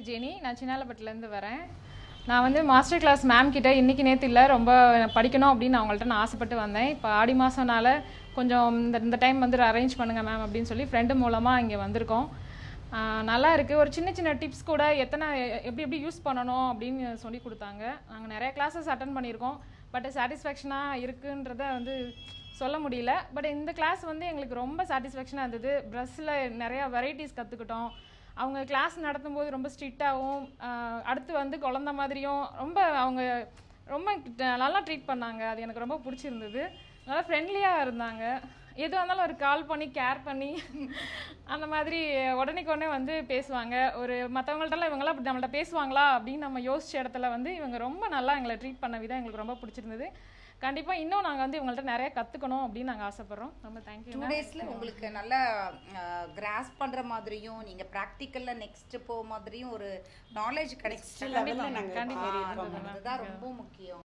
Jenny நான் சின்னாலப்பட்டிலேருந்து வரேன் நான் வந்து மாஸ்டர் கிளாஸ் மேம் கிட்ட இன்னைக்கு நேற்று இல்லை ரொம்ப படிக்கணும் அப்படின்னு அவங்கள்ட்ட நான் ஆசைப்பட்டு வந்தேன் இப்போ ஆடி மாதம்னால கொஞ்சம் இந்த இந்த டைம் வந்து அரேஞ்ச் பண்ணுங்க மேம் அப்படின்னு சொல்லி ஃப்ரெண்டு மூலமாக இங்கே வந்திருக்கோம் ஆஹ் நல்லா இருக்குது ஒரு சின்ன சின்ன டிப்ஸ் கூட எத்தனை எப்படி எப்படி யூஸ் பண்ணணும் அப்படின்னு சொல்லி கொடுத்தாங்க நாங்கள் நிறைய கிளாஸஸ் அட்டன் பண்ணியிருக்கோம் பட் சாட்டிஸ்ஃபேக்ஷனாக இருக்குன்றத வந்து சொல்ல முடியல பட் இந்த கிளாஸ் வந்து எங்களுக்கு ரொம்ப சாட்டிஸ்ஃபேக்ஷனாக இருந்தது ப்ரெஸ்ஸில் நிறையா வெரைட்டிஸ் கற்றுக்கிட்டோம் அவங்க கிளாஸ் நடத்தும் போது ரொம்ப ஸ்ட்ரிக்டாகவும் அடுத்து வந்து குழந்த மாதிரியும் ரொம்ப அவங்க ரொம்ப ட- நல்லா ட்ரீட் பண்ணாங்க அது எனக்கு ரொம்ப பிடிச்சிருந்தது நல்லா ஃப்ரெண்ட்லியாக இருந்தாங்க எதுவாக இருந்தாலும் ஒரு கால் பண்ணி கேர் பண்ணி அந்த மாதிரி உடனேக்கு உடனே வந்து பேசுவாங்க ஒரு மற்றவங்கள்ட்டலாம் இவங்களாம் இப்படி நம்மள்ட்ட பேசுவாங்களா அப்படின்னு நம்ம யோசிச்ச இடத்துல வந்து இவங்க ரொம்ப நல்லா எங்களை ட்ரீட் பண்ண விதம் எங்களுக்கு ரொம்ப பிடிச்சிருந்தது கண்டிப்பாக இன்னும் நாங்கள் வந்து இவங்கள்ட்ட நிறைய கற்றுக்கணும் அப்படின்னு நாங்கள் ஆசைப்பட்றோம் ரொம்ப தேங்க்யூ டூ டேஸ்ல உங்களுக்கு நல்லா கிராஸ் பண்ற மாதிரியும் நீங்க ப்ராக்டிக்கல்ல நெக்ஸ்ட் போ மாதிரியும் ஒரு நாலேஜ் கிடைச்சிட்டு level ல நாங்க கண்டிப்பா ஏறி இருக்கோம். அதுதான் ரொம்ப முக்கியம்